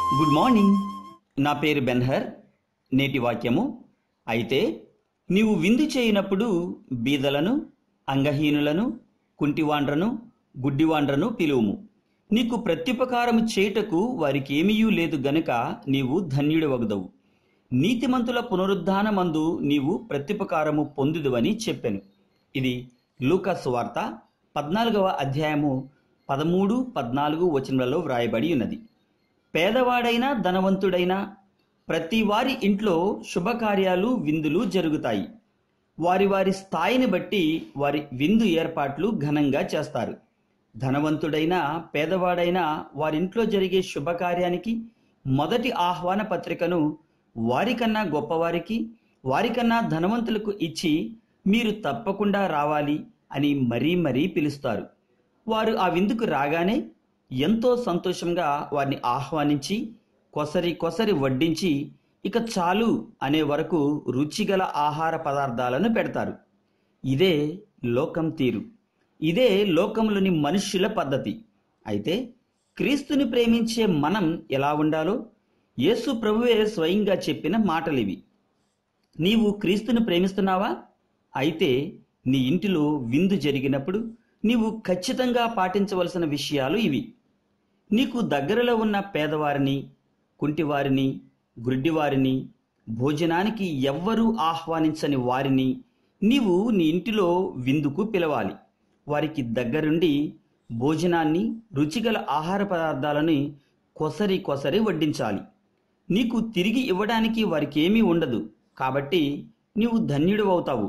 good morning నా పేరు Ben-Hur నేటి వాక్యము అయితే నీవు విందు చేయనప్పుడు బీదలను అంగహీనులను కుంటివాండ్రను గుడ్డివాండ్రను పిలువుము నీకు ప్రత్యుపకారము చేయుటకు వారికి ఏమీయూ లేదు గనుక నీవు ధన్యుడవగదవు నీతిమంతుల పునరుద్ధానమందు నీవు ప్రత్యుపకారము పొందుదువని చెప్పెను ఇది లూకాసు వార్త పద్నాలుగవ అధ్యాయము పదమూడు పద్నాలుగు వచనలలో వ్రాయబడి ఉన్నది పేదవాడైనా ధనవంతుడైనా ప్రతి వారి ఇంట్లో శుభకార్యాలు విందులు జరుగుతాయి వారి వారి స్థాయిని బట్టి వారి విందు ఏర్పాట్లు ఘనంగా చేస్తారు ధనవంతుడైనా పేదవాడైనా వారింట్లో జరిగే శుభకార్యానికి మొదటి ఆహ్వాన పత్రికను వారికన్నా గొప్పవారికి వారికన్నా ధనవంతులకు ఇచ్చి మీరు తప్పకుండా రావాలి అని మరీ మరీ పిలుస్తారు వారు ఆ విందుకు రాగానే ఎంతో సంతోషంగా వారిని ఆహ్వానించి కొసరి కొసరి వడ్డించి ఇక చాలు అనే వరకు రుచిగల ఆహార పదార్థాలను పెడతారు ఇదే లోకం తీరు ఇదే లోకంలోని మనుష్యుల పద్ధతి అయితే క్రీస్తుని ప్రేమించే మనం ఎలా ఉండాలో యేసు ప్రభువే స్వయంగా చెప్పిన మాటలివి నీవు క్రీస్తుని ప్రేమిస్తున్నావా అయితే నీ ఇంటిలో విందు జరిగినప్పుడు నీవు ఖచ్చితంగా పాటించవలసిన విషయాలు ఇవి నీకు దగ్గరలో ఉన్న పేదవారిని కుంటివారిని గుడ్డివారిని భోజనానికి ఎవ్వరూ ఆహ్వానించని వారిని నీవు నీ ఇంటిలో విందుకు పిలవాలి వారికి దగ్గరుండి భోజనాన్ని రుచిగల ఆహార పదార్థాలని కొసరి కొసరి వడ్డించాలి నీకు తిరిగి ఇవ్వడానికి వారికి ఏమీ ఉండదు కాబట్టి నీవు ధన్యుడు అవుతావు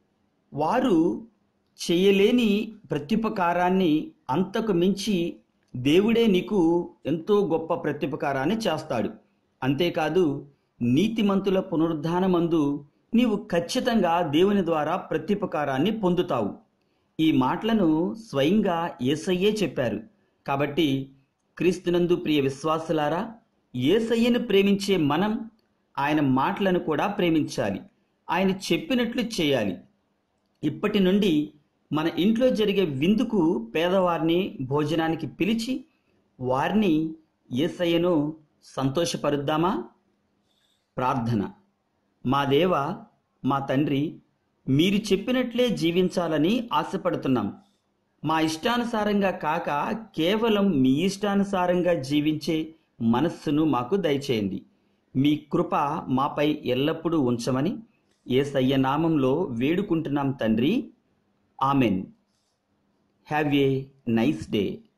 వారు చేయలేని ప్రత్యుపకారాన్ని అంతకు మించి దేవుడే నీకు ఎంతో గొప్ప ప్రత్యుపకారాన్ని చేస్తాడు అంతేకాదు నీతిమంతుల పునరుద్ధానమందు నీవు ఖచ్చితంగా దేవుని ద్వారా ప్రత్యుపకారాన్ని పొందుతావు ఈ మాటలను స్వయంగా యేసయ్యే చెప్పారు కాబట్టి క్రీస్తునందు ప్రియ విశ్వాసులారా యేసయ్యను ప్రేమించే మనం ఆయన మాటలను కూడా ప్రేమించాలి ఆయన చెప్పినట్లు చేయాలి ఇప్పటి నుండి మన ఇంట్లో జరిగే విందుకు పేదవారిని భోజనానికి పిలిచి వారిని యేసయ్యను సంతోషపరుద్దామా ప్రార్థన మా దేవ మా తండ్రి మీరు చెప్పినట్లే జీవించాలని ఆశపడుతున్నాం మా ఇష్టానుసారంగా కాక కేవలం మీ ఇష్టానుసారంగా జీవించే మనస్సును మాకు దయచేయండి మీ కృప మాపై ఎల్లప్పుడూ ఉంచమని ఏసయ్య నామంలో వేడుకుంటున్నాం తండ్రి amen have a nice day